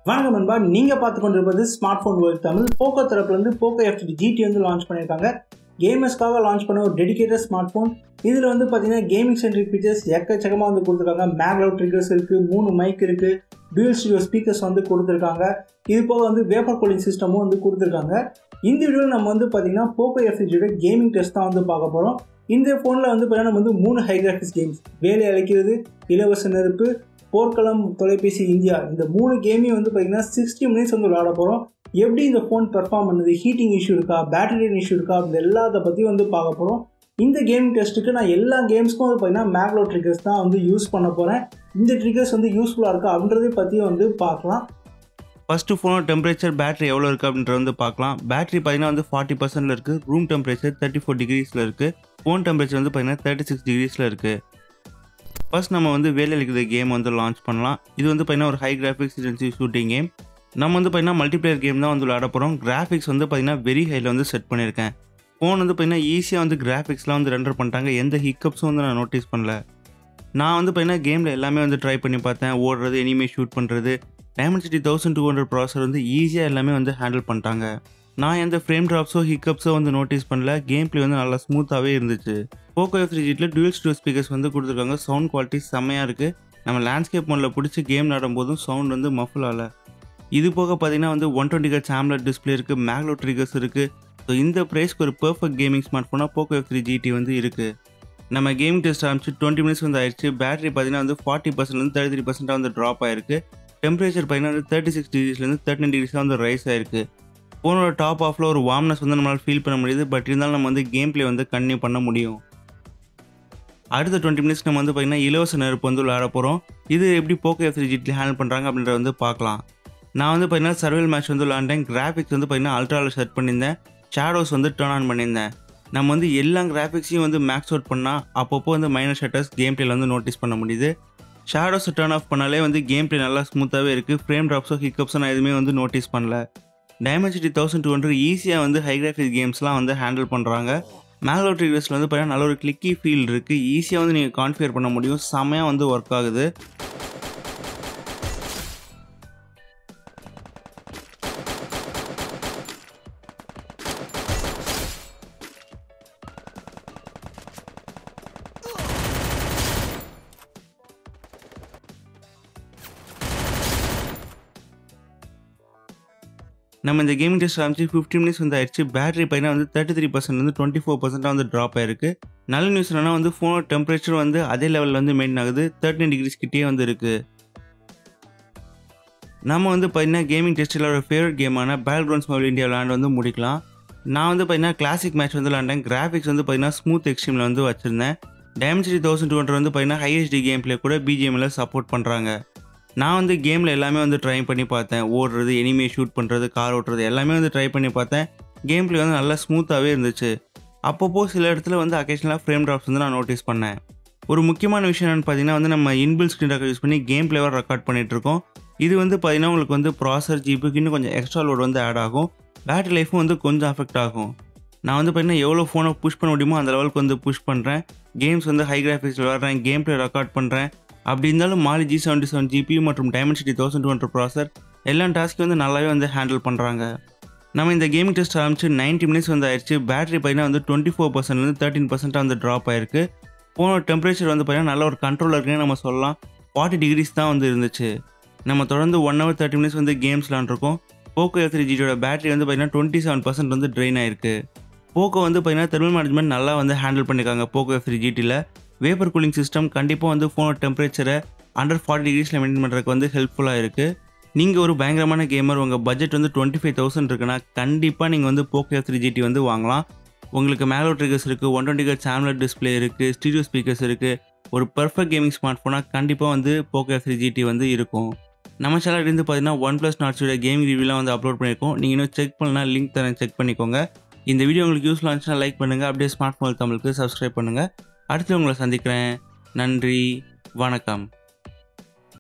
வணக்கம் நண்பா நீங்கள் பார்த்து கொண்டிருப்பது smart phone world Tamil Poco தரப்புலேருந்து போக்கோ எஃப்டி ஜிடி வந்து லான்ச் பண்ணியிருக்காங்க கேமர்ஸ்க்காக லான்ச் பண்ண ஒரு டெடிகேட்டட் ஸ்மார்ட் ஃபோன் இதில் வந்து பார்த்தீங்கன்னா கேமிங் சென்ட்ரிக் ஃபீச்சர்ஸ் எக்கச்சக்கமாக வந்து கொடுத்துருக்காங்க மேக்லவுட் ட்ரிகர்ஸ் இருக்குது மூணு மைக் இருக்குது டியூல் ஸ்டுடியோ ஸ்பீக்கர்ஸ் வந்து கொடுத்துருக்காங்க இது போக வந்து வேப்பர் கூலிங் சிஸ்டமும் வந்து கொடுத்துருக்காங்க இந்த வீடியோவில் நம்ம வந்து பார்த்தீங்கன்னா போக்கோ எஃப்டிஜியோட கேமிங் டெஸ்ட் தான் வந்து பார்க்க போகிறோம் இந்த ஃபோனில் வந்து பார்த்தீங்கன்னா நம்ம வந்து மூணு ஹை கிராஃபிக்ஸ் கேம்ஸ் வேலை அழைக்கிறது இலவச நெருப்பு போர்க்களம் தொலைபேசி இந்தியா இந்த மூணு கேமையும் வந்து பார்த்தீங்கன்னா சிக்ஸ்டி மினிட்ஸ் வந்து விளாட போகிறோம் எப்படி இந்த ஃபோன் பெர்ஃபார்ம் பண்ணுது ஹீட்டிங் இஷ்யூ இருக்கா பேட்டரி இஷ்யூ இருக்கா அந்த எல்லாத்த பற்றி வந்து பார்க்க போகிறோம் இந்த கேமிங் டெஸ்ட்டுக்கு நான் எல்லா கேம்ஸ்க்கும் வந்து பார்த்தீங்கன்னா மேக்லோ ட்ரிகர்ஸ் தான் வந்து யூஸ் பண்ண போகிறேன் இந்த ட்ரிகர்ஸ் வந்து யூஸ்ஃபுல்லாக இருக்கா அப்படின்றதை பற்றி வந்து பார்க்கலாம் ஃபஸ்ட்டு ஃபோனோட டெம்பரேச்சர் பேட்டரி எவ்வளோ இருக்குது அப்படின்றத வந்து பார்க்கலாம் பேட்டரி பார்த்தீங்கன்னா வந்து ஃபார்ட்டி பர்சன்டில் இருக்குது ரூம் டெம்பரேச்சர் தேர்ட்டி ஃபோர் டிகிரிஸில் இருக்குது ஃபோன் டெம்பரேச்சர் வந்து பார்த்தீங்கன்னா தேர்ட்டி சிக்ஸ் டிகிரிஸில் இருக்குது ஃபர்ஸ்ட் நம்ம வந்து வேலை அளிக்கிற கேம் வந்து லான்ச் பண்ணலாம் இது வந்து பார்த்தீங்கன்னா ஒரு high graphics intensive shooting game நம்ம வந்து பார்த்தீங்கன்னா மல்டிப்ளேயர் கேம் தான் வந்து விளையாட போகிறோம் கிராஃபிக்ஸ் வந்து பார்த்தீங்கன்னா வெரி ஹையில் வந்து செட் பண்ணியிருக்கேன் ஃபோன் வந்து பார்த்தீங்கன்னா ஈஸியாக வந்து கிராஃபிக்ஸ்லாம் வந்து ரெண்டர் பண்ணிட்டாங்க எந்த ஹிக்கப்ஸும் வந்து நான் நோட்டீஸ் பண்ணல நான் வந்து பார்த்தீங்கன்னா கேமில் எல்லாமே வந்து ட்ரை பண்ணி பார்த்தேன் ஓடுறது எனிமே ஷூட் பண்ணுறது டைமண்ட்சிட்டி தௌசண்ட் டூ ஹண்ட்ரட் ப்ராசர் வந்து ஈஸியாக எல்லாமே வந்து ஹேண்டில் பண்ணிட்டாங்க நான் எந்த ஃப்ரேம் ட்ராப்ஸோ ஹிக்கப்ஸோ வந்து நோட்டீஸ் பண்ணல கேம் பிளே வந்து நல்லா ஸ்மூத்தாகவே இருந்துச்சு போக்கோ எஃப் த்ரீ ஜிட்டில் டுவல் ஸ்டூடியோ ஸ்பீக்கர்ஸ் வந்து கொடுத்துருக்காங்க சவுண்ட் குவாலிட்டி செம்மையாக இருக்குது நம்ம லேண்ட்ஸ்கேப் மோடில் பிடிச்சி கேம் நடும் போதும் சவுண்ட் வந்து மஃபுல் ஆகல இது போக பார்த்தீங்கன்னா வந்து ஒன் டுவெண்ட்டி கட் ஆம்லெட் டிஸ்பிளே இருக்குது மேக்லோ ட்ரிகர்ஸ் இருக்குது ஸோ இந்த ப்ரைஸ்க்கு ஒரு பெர்ஃபெக்ட் கேமிங் ஸ்மார்ட் ஃபோனாக போக்கோ எஃப் த்ரீ ஜிடி வந்து இருக்குது நம்ம கேமிங் டெஸ்ட் ஆரம்பிச்சு டுவெண்ட்டி மினிட்ஸ் வந்து ஆயிடுச்சு பேட்டரி பார்த்தீங்கன்னா வந்து ஃபார்ட்டி பர்சன்ட்லேருந்து தேர்ட்டி த்ரீ பர்சென்ட்டாக வந்து ட்ராப் ஆயிருக்கு டெம்பரேச்சர் பார்த்தீங்கன்னா வந்து தேர்ட்டி சிக்ஸ் டிகிரிஸ்லேருந்து தேர்ட்டின் டிகிரிஸாக வந்து ரைஸ் ஆயிருக்கு ஃபோனோட டாப் ஆஃபில் ஒரு வார்ம்னஸ் வந்து நம்மளால் ஃபீல் பண்ண முடியுது பட் இருந்தாலும் நம்ம வந்து கேம் ப்ளே வந்து கண்டினியூ பண்ண முடியும் அடுத்த டுவெண்ட்டி மினிட்ஸ் நம்ம வந்து பார்த்தீங்கன்னா இலவச நெருப்பு வந்து விளையாட போகிறோம் இது எப்படி போக்கோ எஃப் த்ரீ ஜிட்டில் ஹேண்டில் பண்ணுறாங்க அப்படின்றத வந்து பார்க்கலாம் நான் வந்து பார்த்தீங்கன்னா சர்வல் மேட்ச் வந்து விளாண்டேன் கிராஃபிக்ஸ் வந்து பார்த்தீங்கன்னா அல்ட்ராவில் செட் பண்ணியிருந்தேன் ஷேடோஸ் வந்து டேர்ன் ஆன் பண்ணியிருந்தேன் நம்ம வந்து எல்லா கிராஃபிக்ஸையும் வந்து மேக்ஸ் அவுட் பண்ணால் அப்பப்போ வந்து மைனர் ஷட்டர்ஸ் கேம் பிளேல வந்து நோட்டீஸ் பண்ண முடியுது ஷேடோஸ் டேர்ன் ஆஃப் பண்ணாலே வந்து கேம் பிளே நல்லா ஸ்மூத்தாகவே இருக்குது ஃப்ரேம் ட்ராப்ஸோ ஹிக்கப்ஸோ நான் எதுவுமே வந்து நோட்டீஸ் பண்ணல டைமென்சிட்டி தௌசண்ட் டூ ஹண்ட்ரட் ஈஸியாக வந்து ஹை கிராஃபிக் கேம்ஸ்லாம் வந்து ஹேண்டில் பண்ணுறாங்க மேலோ ட்ரிகர்ஸில் வந்து பார்த்தீங்கன்னா நல்ல ஒரு கிளிக்கி ஃபீல் இருக்குது ஈஸியாக வந்து நீங்கள் கான்ஃபிகர் பண்ண முடியும் செம்மையாக வந்து ஒர்க் ஆகுது நம்ம இந்த கேமிங் டெஸ்ட் ஆரம்பிச்சு ஃபிஃப்டி மினிட்ஸ் வந்து ஆயிடுச்சு பேட்டரி பையனா வந்து தேர்ட்டி த்ரீ பர்சன்ட் வந்து டுவெண்ட்டி ஃபோர் பர்சென்ட்டாக வந்து ட்ராப் ஆயிருக்கு நல்ல நியூஸ் என்னன்னா வந்து ஃபோனோட டெம்பரேச்சர் வந்து அதே லெவலில் வந்து மெயின்டைன் ஆகுது தேர்ட்டின் டிகிரிஸ் கிட்டே வந்து இருக்குது நம்ம வந்து பார்த்தீங்கன்னா கேமிங் டெஸ்ட்டில் ஒரு ஃபேவரட் கேமான பேல் கிரவுண்ட்ஸ் மொபைல் இந்தியா விளாண்டு வந்து முடிக்கலாம் நான் வந்து பார்த்தீங்கன்னா கிளாசிக் மேட்ச் வந்து விளாண்டேன் கிராஃபிக்ஸ் வந்து பார்த்தீங்கன்னா ஸ்மூத் எக்ஸ்ட்ரீமில் வந்து வச்சுருந்தேன் டைமென்சிட்டி தௌசண்ட் டூ ஹண்ட்ரட் வந்து பார்த்தீங்கன்னா ஹைஎஸ்டி கேம் பிளே கூட பிஜிஎம்மில் சப்போர்ட் பண்ணுறாங்க நான் வந்து கேமில் எல்லாமே வந்து ட்ரை பண்ணி பார்த்தேன் ஓடுறது எனிமே ஷூட் பண்ணுறது கார் ஓட்டுறது எல்லாமே வந்து ட்ரை பண்ணி பார்த்தேன் கேம் பிளே வந்து நல்லா ஸ்மூத்தாகவே இருந்துச்சு அப்பப்போ சில இடத்துல வந்து அக்கேஷனலாக ஃப்ரேம் ட்ராப்ஸ் வந்து நான் நோட்டீஸ் பண்ணேன் ஒரு முக்கியமான விஷயம் என்னென்னு பார்த்தீங்கன்னா வந்து நம்ம இன்பில் ஸ்க்ரீன் ரெக்கார்ட் யூஸ் பண்ணி கேம் பிளேவாக ரெக்கார்ட் பண்ணிகிட்ருக்கோம் இது வந்து பார்த்தீங்கன்னா உங்களுக்கு வந்து ப்ராசர் ஜிபுக்கு இன்னும் கொஞ்சம் எக்ஸ்ட்ரா லோட் வந்து ஆட் ஆகும் பேட்டரி லைஃபும் வந்து கொஞ்சம் அஃபெக்ட் ஆகும் நான் வந்து பார்த்தீங்கன்னா எவ்வளோ ஃபோனை புஷ் பண்ண முடியுமோ அந்த லெவலுக்கு வந்து புஷ் பண்ணுறேன் கேம்ஸ் வந்து ஹை கிராஃபிக்ஸ் விளாட்றேன் கேம் பிளே ரெக்கார்ட் பண்ணுறேன் அப்படி இருந்தாலும் Mali G seventy seven G P மற்றும் Dimensity thousand two hundred processor எல்லா டாஸ்க்கும் வந்து நல்லாவே வந்து ஹேண்டில் பண்ணுறாங்க நம்ம இந்த கேமிங் டெஸ்ட் ஆரம்பிச்சு நைன்ட்டி மினிட்ஸ் வந்து ஆயிடுச்சு பேட்டரி பார்த்தீங்கன்னா வந்து டுவெண்ட்டி ஃபோர் பர்சன்ட்லேருந்து தேர்ட்டின் பர்சென்ட்டாக வந்து ட்ராப் ஆயிருக்கு ஃபோனோட டெம்பரேச்சர் வந்து பார்த்தீங்கன்னா நல்ல ஒரு கண்ட்ரோல் இருக்குன்னு நம்ம சொல்லலாம் ஃபார்ட்டி டிகிரிஸ் தான் வந்து இருந்துச்சு நம்ம தொடர்ந்து ஒன் ஹவர் தேர்ட்டி மினிட்ஸ் வந்து கேம்ஸ் விளாண்டுருக்கோம் போக்கோ எஃப் த்ரீ ஜியோட பேட்டரி வந்து பார்த்தீங்கன்னா டுவெண்ட்டி செவன் பர்சன்ட் வந்து ட்ரெயின் ஆயிருக்கு போக்கோ வந்து பார்த்தீங்கன்னா தெர்மல் மேனேஜ்மெண்ட் நல்லா வந்து ஹேண்டில் பண்ணியிருக்காங்க போக்கோ எஃப் த்ரீ ஜிடியில் வேப்பர் கூலிங் சிஸ்டம் கண்டிப்பாக வந்து ஃபோனோட டெம்பரேச்சரை அண்டர் ஃபார்ட்டி டிகிரிஸில் மெயின்டைன் பண்ணுறதுக்கு வந்து ஹெல்ப்ஃபுல்லாக இருக்குது நீங்கள் ஒரு பயங்கரமான கேமர் உங்கள் பட்ஜெட் வந்து டுவெண்ட்டி ஃபைவ் தௌசண்ட் இருக்குன்னா கண்டிப்பாக நீங்கள் வந்து போக்கோ எஃப் த்ரீ ஜிடி வந்து வாங்கலாம் உங்களுக்கு மேலோ ட்ரிகர்ஸ் இருக்குது ஒன் டுவெண்ட்டி கட் சாம்லெட் டிஸ்பிளே இருக்குது ஸ்டீடியோ ஸ்பீக்கர்ஸ் இருக்குது ஒரு பர்ஃபெக்ட் கேமிங் ஸ்மார்ட் ஃபோனாக கண்டிப்பாக வந்து போக்கோ எஃப் த்ரீ ஜிடி வந்து இருக்கும் நம்ம சேனல் இருந்து பார்த்தீங்கன்னா ஒன் ப்ளஸ் நாட்ஸோட கேமிங் ரிவ்யூலாம் வந்து அப்லோட் பண்ணியிருக்கோம் நீங்கள் இன்னும் செக் பண்ணலாம் லிங்க் தரேன் செக் பண்ணிக்கோங்க இந்த வீடியோ உங்களுக்கு யூஸ்ஃபுல்லாக இருந்துச்சுன்னா லைக் பண்ணுங்கள் அப்படியே ஸ்மார்ட் ஃபோன் தமிழுக்கு சப்ஸ்கிரைப் பண்ணுங்கள் அடுத்து உங்களை சந்திக்கிறேன் நன்றி வணக்கம்